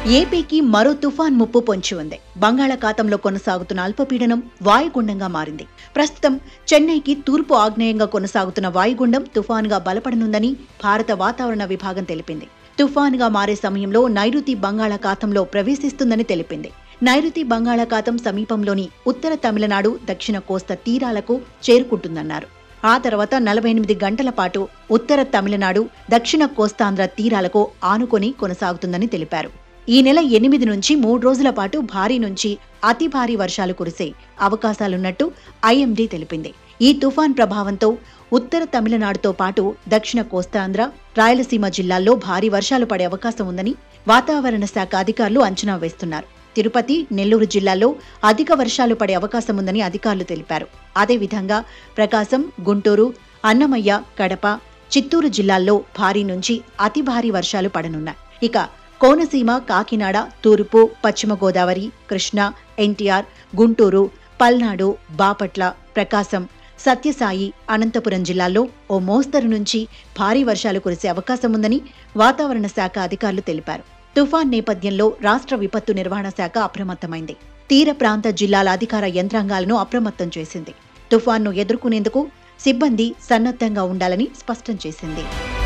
ఏపీకి మరో తుఫాన్ ముప్పు పొంచి ఉంది బంగాళాఖాతంలో కొనసాగుతున్న అల్పపీడనం వాయుగుండంగా మారింది ప్రస్తుతం చెన్నైకి తూర్పు ఆగ్నేయంగా కొనసాగుతున్న వాయుగుండం తుఫాన్గా బలపడనుందని భారత వాతావరణ విభాగం తెలిపింది తుఫాన్గా మారే సమయంలో నైరుతి బంగాళాఖాతంలో ప్రవేశిస్తుందని తెలిపింది నైరుతి బంగాళాఖాతం సమీపంలోని ఉత్తర తమిళనాడు దక్షిణ కోస్తా తీరాలకు చేరుకుంటుందన్నారు ఆ తర్వాత నలభై ఎనిమిది గంటల పాటు ఉత్తర తమిళనాడు దక్షిణ కోస్తాంధ్ర తీరాలకు ఆనుకొని కొనసాగుతుందని తెలిపారు ఈ నెల ఎనిమిది నుంచి మూడు రోజుల పాటు భారీ నుంచి అతి భారీ వర్షాలు కురిసే అవకాశాలున్నట్టు ఐఎండీ తెలిపింది ఈ తుఫాన్ ప్రభావంతో ఉత్తర తమిళనాడుతో పాటు దక్షిణ కోస్తాంధ్ర రాయలసీమ జిల్లాల్లో భారీ వర్షాలు పడే అవకాశం ఉందని వాతావరణ శాఖ అధికారులు అంచనా వేస్తున్నారు తిరుపతి నెల్లూరు జిల్లాల్లో అధిక వర్షాలు పడే అవకాశం ఉందని అధికారులు తెలిపారు అదేవిధంగా ప్రకాశం గుంటూరు అన్నమయ్య కడప చిత్తూరు జిల్లాల్లో భారీ నుంచి అతి భారీ వర్షాలు పడనున్నాయి ఇక కోనసీమ కాకినాడ తూర్పు పశ్చిమ గోదావరి కృష్ణా ఎన్టీఆర్ గుంటూరు పల్నాడు బాపట్ల ప్రకాశం సత్యసాయి అనంతపురం జిల్లాల్లో ఓ మోస్తరు నుంచి భారీ వర్షాలు కురిసే అవకాశం ఉందని వాతావరణ శాఖ అధికారులు తెలిపారు తుఫాన్ నేపథ్యంలో రాష్ట్ర విపత్తు నిర్వహణ శాఖ అప్రమత్తమైంది తీర ప్రాంత జిల్లాల అధికార యంత్రాంగాలను అప్రమత్తం చేసింది తుఫాన్ను ఎదుర్కొనేందుకు సిబ్బంది సన్నద్ధంగా ఉండాలని స్పష్టం చేసింది